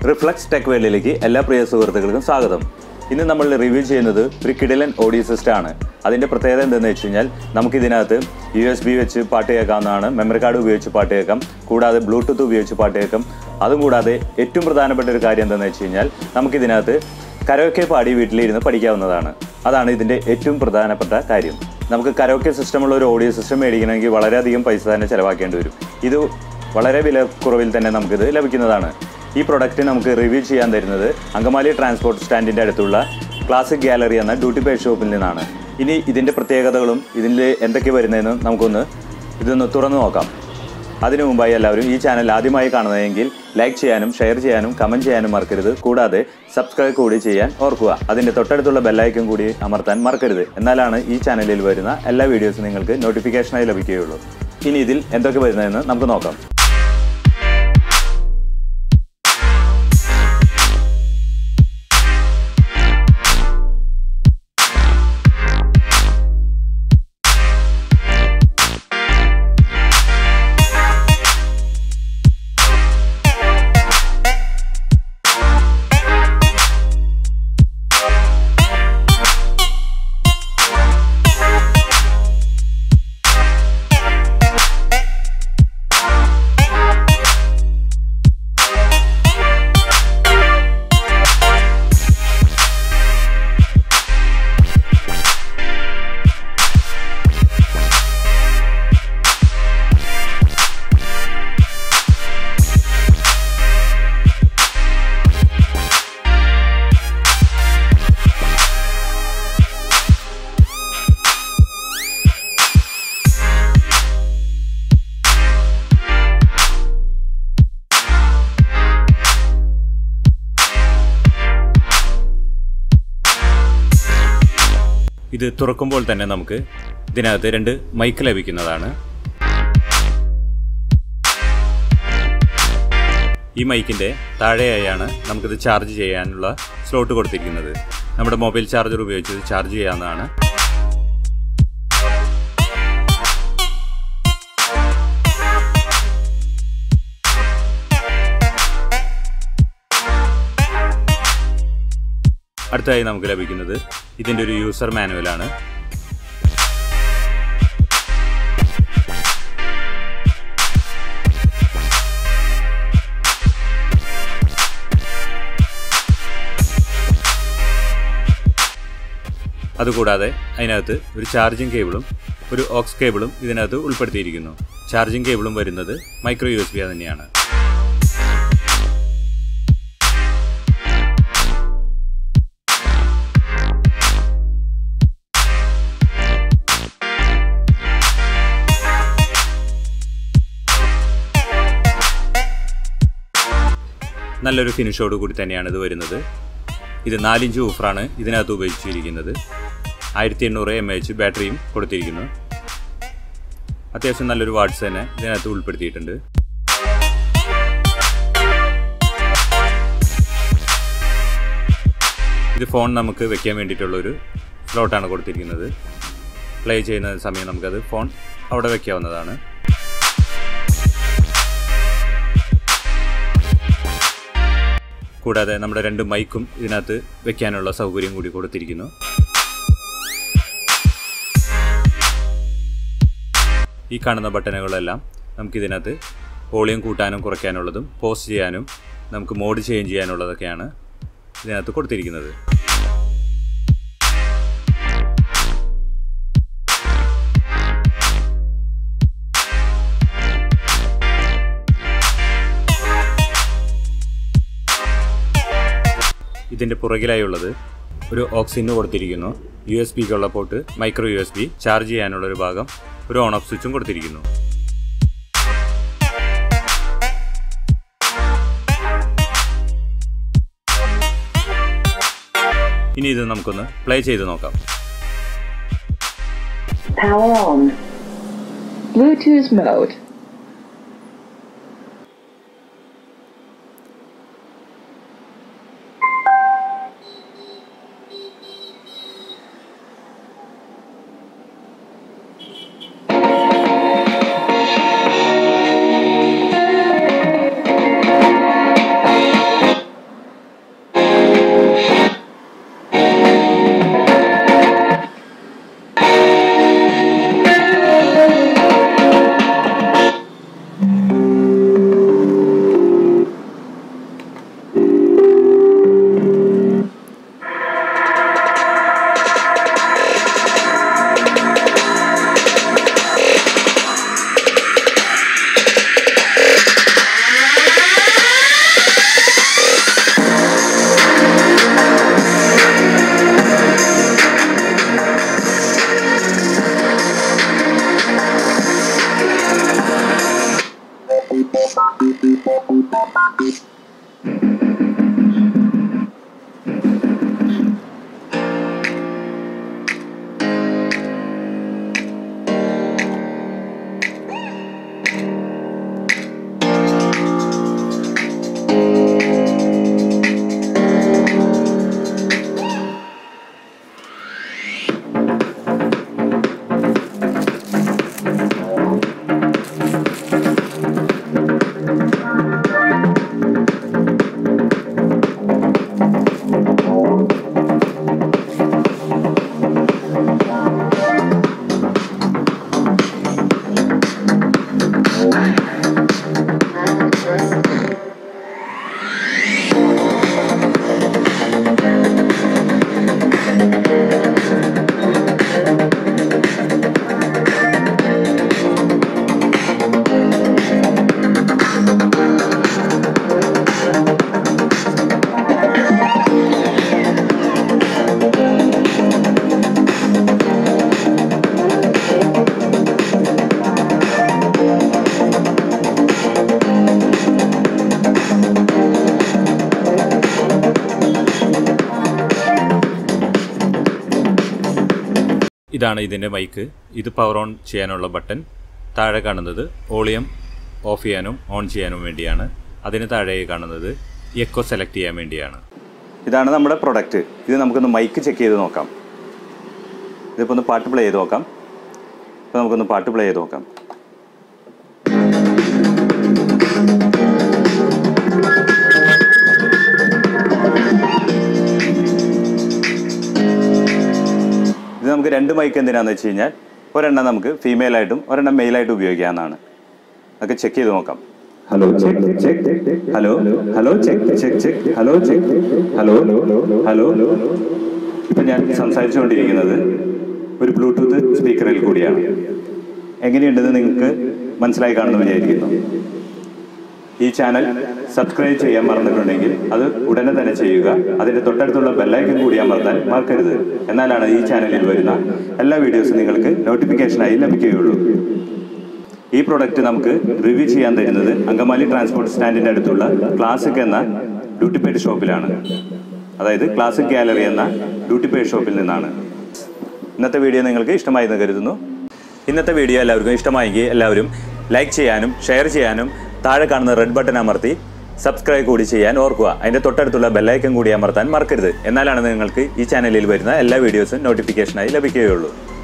Reflux tech വേൾഡിലേക്ക് എല്ലാ പ്രിയ സുഹൃത്തുക്കൾക്കും സ്വാഗതം ഇന്ന് നമ്മൾ റിവ്യൂ ചെയ്യുന്നത് ഒരു കിഡിലൻ ഓഡിയോ സിസ്റ്റം ആണ് അതിൻ്റെ പ്രത്യേകത എന്തെന്ന് വെച്ച് കഴിഞ്ഞാൽ നമുക്ക് ഇതിനകത്ത് യു എസ് ബി വെച്ച് പാട്ട് കേൾക്കാവുന്നതാണ് മെമ്മറി കാർഡ് ഉപയോഗിച്ച് പാട്ട് കേൾക്കാം കൂടാതെ ബ്ലൂടൂത്ത് ഉപയോഗിച്ച് പാട്ട് കേൾക്കാം അതും കൂടാതെ ഏറ്റവും പ്രധാനപ്പെട്ട ഒരു കാര്യം എന്താണെന്ന് വെച്ച് കഴിഞ്ഞാൽ നമുക്കിതിനകത്ത് കരോക്കെ പാടി വീട്ടിലിരുന്ന് പഠിക്കാവുന്നതാണ് അതാണ് ഇതിൻ്റെ ഏറ്റവും പ്രധാനപ്പെട്ട കാര്യം നമുക്ക് കരോക്കെ സിസ്റ്റമുള്ള ഒരു ഓഡിയോ സിസ്റ്റം മേടിക്കണമെങ്കിൽ വളരെയധികം പൈസ തന്നെ ചിലവാക്കേണ്ടി വരും ഇത് വളരെ വില കുറവിൽ തന്നെ നമുക്കിത് ലഭിക്കുന്നതാണ് ഈ പ്രൊഡക്റ്റ് നമുക്ക് റിവ്യൂ ചെയ്യാൻ തരുന്നത് അങ്കമാലി ട്രാൻസ്പോർട്ട് സ്റ്റാൻഡിൻ്റെ അടുത്തുള്ള ക്ലാസിക് ഗാലറി എന്ന ഡ്യൂട്ടി പേ ഷോപ്പിൽ നിന്നാണ് ഇനി ഇതിൻ്റെ പ്രത്യേകതകളും ഇതിൽ എന്തൊക്കെ വരുന്നതെന്ന് നമുക്കൊന്ന് ഇതൊന്ന് തുറന്നു നോക്കാം അതിനു മുമ്പായി എല്ലാവരും ഈ ചാനൽ ആദ്യമായി കാണുന്നതെങ്കിൽ ലൈക്ക് ചെയ്യാനും ഷെയർ ചെയ്യാനും കമൻറ്റ് ചെയ്യാനും മറക്കരുത് കൂടാതെ സബ്സ്ക്രൈബ് കൂടി ചെയ്യാൻ ഓർക്കുക അതിൻ്റെ തൊട്ടടുത്തുള്ള ബെല്ലൈക്കൻ കൂടി അമർത്താൻ മറക്കരുത് എന്നാലാണ് ഈ ചാനലിൽ വരുന്ന എല്ലാ വീഡിയോസും നിങ്ങൾക്ക് നോട്ടിഫിക്കേഷനായി ലഭിക്കുകയുള്ളൂ ഇനി ഇതിൽ എന്തൊക്കെ വരുന്നതെന്ന് നമുക്ക് നോക്കാം ഇത് തുറക്കുമ്പോൾ തന്നെ നമുക്ക് ഇതിനകത്ത് രണ്ട് മൈക്ക് ലഭിക്കുന്നതാണ് ഈ മൈക്കിൻ്റെ താഴെയായാണ് നമുക്കിത് ചാർജ് ചെയ്യാനുള്ള സ്ലോട്ട് കൊടുത്തിരിക്കുന്നത് നമ്മുടെ മൊബൈൽ ചാർജർ ഉപയോഗിച്ച് ഇത് ചാർജ് ചെയ്യാവുന്നതാണ് അടുത്തതായി നമുക്ക് ലഭിക്കുന്നത് ഇതിൻ്റെ ഒരു യൂസർ മാനുവലാണ് അതുകൂടാതെ അതിനകത്ത് ഒരു ചാർജിങ് കേബിളും ഒരു ഓക്സ് കേബിളും ഇതിനകത്ത് ഉൾപ്പെടുത്തിയിരിക്കുന്നു ചാർജിങ് കേബിളും വരുന്നത് മൈക്രോ യു എസ് ബി തന്നെയാണ് നല്ലൊരു ഫിനിഷോട് കൂടി തന്നെയാണ് ഇത് വരുന്നത് ഇത് നാലിഞ്ച് ഊഫറാണ് ഇതിനകത്ത് ഉപയോഗിച്ചിരിക്കുന്നത് ആയിരത്തി എണ്ണൂറ് എം എച്ച് ബാറ്ററിയും കൊടുത്തിരിക്കുന്നു അത്യാവശ്യം നല്ലൊരു വാട്ട്സ് തന്നെ ഇതിനകത്ത് ഉൾപ്പെടുത്തിയിട്ടുണ്ട് ഇത് ഫോൺ നമുക്ക് വെക്കാൻ വേണ്ടിയിട്ടുള്ളൊരു സ്ലോട്ടാണ് കൊടുത്തിരിക്കുന്നത് പ്ലേ ചെയ്യുന്ന സമയം നമുക്കത് ഫോൺ അവിടെ വെക്കാവുന്നതാണ് കൂടാതെ നമ്മുടെ രണ്ട് മൈക്കും ഇതിനകത്ത് വെക്കാനുള്ള സൗകര്യം കൂടി കൊടുത്തിരിക്കുന്നു ഈ കാണുന്ന ബട്ടണുകളെല്ലാം നമുക്കിതിനകത്ത് വോളിയം കൂട്ടാനും കുറയ്ക്കാനുള്ളതും പോസ്റ്റ് ചെയ്യാനും നമുക്ക് മോഡ് ചേഞ്ച് ചെയ്യാനുള്ളതൊക്കെയാണ് ഇതിനകത്ത് കൊടുത്തിരിക്കുന്നത് ഇതിൻ്റെ പുറകിലായുള്ളത് ഒരു ഓക്സിന് കൊടുത്തിരിക്കുന്നു യു എസ് ബിക്കുള്ള port micro U S B charge ചെയ്യാനുള്ള ഒരു ഭാഗം ഒരു ഓൺ ഓഫ് സ്വിച്ചും കൊടുത്തിരിക്കുന്നു ഇനി ഇത് നമുക്കൊന്ന് പ്ലേ ചെയ്ത് നോക്കാം Power on. Bluetooth mode. ഇതാണ് ഇതിൻ്റെ മൈക്ക് ഇത് പവർ ഓൺ ചെയ്യാനുള്ള ബട്ടൺ താഴെ കാണുന്നത് വോളിയം ഓഫ് ചെയ്യാനും ഓൺ ചെയ്യാനും വേണ്ടിയാണ് അതിന് താഴെ കാണുന്നത് എക്കോ സെലക്ട് ചെയ്യാൻ വേണ്ടിയാണ് ഇതാണ് നമ്മുടെ പ്രൊഡക്റ്റ് ഇത് നമുക്കൊന്ന് മൈക്ക് ചെക്ക് ചെയ്ത് നോക്കാം ഇതിപ്പോൾ ഒന്ന് പാട്ട് പ്ലേ ചെയ്ത് നോക്കാം ഇപ്പോൾ നമുക്കൊന്ന് പാട്ട് പ്ലേ ചെയ്ത് നോക്കാം ഇത് നമുക്ക് രണ്ട് മൈക്ക് എന്തിനാന്ന് വെച്ച് കഴിഞ്ഞാൽ ഒരെണ്ണം നമുക്ക് ഫീമെയിൽ ആയിട്ടും ഒരെണ്ണം മെയിൽ ആയിട്ടും ഉപയോഗിക്കാവുന്നതാണ് നമുക്ക് ചെക്ക് ചെയ്ത് നോക്കാം hello check check hello hello check check check hello check hello hello ഇപ്പൊ ഞാൻ സംസാരിച്ചുകൊണ്ടിരിക്കുന്നത് ഒരു ബ്ലൂടൂത്ത് സ്പീക്കറിൽ കൂടിയാണ് എങ്ങനെയുണ്ടെന്ന് നിങ്ങൾക്ക് മനസ്സിലായി കാണുമെന്ന് വിചാരിക്കുന്നു ഈ ചാനൽ സബ്സ്ക്രൈബ് ചെയ്യാൻ മറന്നിട്ടുണ്ടെങ്കിൽ അത് ഉടനെ തന്നെ ചെയ്യുക അതിന്റെ തൊട്ടടുത്തുള്ള ബെല്ലൈക്കൻ കൂടി അമർത്താൻ മറക്കരുത് എന്നാലാണ് ഈ ചാനലിൽ വരുന്ന എല്ലാ വീഡിയോസും നിങ്ങൾക്ക് നോട്ടിഫിക്കേഷനായി ലഭിക്കുകയുള്ളൂ ഈ പ്രൊഡക്റ്റ് നമുക്ക് റിവ്യൂ ചെയ്യാൻ തരുന്നത് അങ്കമാലി ട്രാൻസ്പോർട്ട് സ്റ്റാൻഡിന്റെ അടുത്തുള്ള ക്ലാസിക് എന്ന ഡ്യൂട്ടി പെയ്ഡ് ഷോപ്പിലാണ് അതായത് ക്ലാസിക് ഗാലറി എന്ന ഡ്യൂട്ടി പെയ്ഡ് ഷോപ്പിൽ നിന്നാണ് ഇന്നത്തെ വീഡിയോ നിങ്ങൾക്ക് ഇഷ്ടമായി എന്ന് കരുതുന്നു ഇന്നത്തെ വീഡിയോ എല്ലാവർക്കും ഇഷ്ടമായെങ്കിൽ എല്ലാവരും ലൈക്ക് ചെയ്യാനും ഷെയർ ചെയ്യാനും താഴെ കാണുന്ന റെഡ് ബട്ടൺ അമർത്തി സബ്സ്ക്രൈബ് കൂടി ചെയ്യാൻ ഓർക്കുക അതിൻ്റെ തൊട്ടടുത്തുള്ള ബെല്ലൈക്കൻ കൂടി അമർത്താൻ മറക്കരുത് എന്നാലാണ് നിങ്ങൾക്ക് ഈ ചാനലിൽ വരുന്ന എല്ലാ വീഡിയോസും നോട്ടിഫിക്കേഷനായി ലഭിക്കുകയുള്ളൂ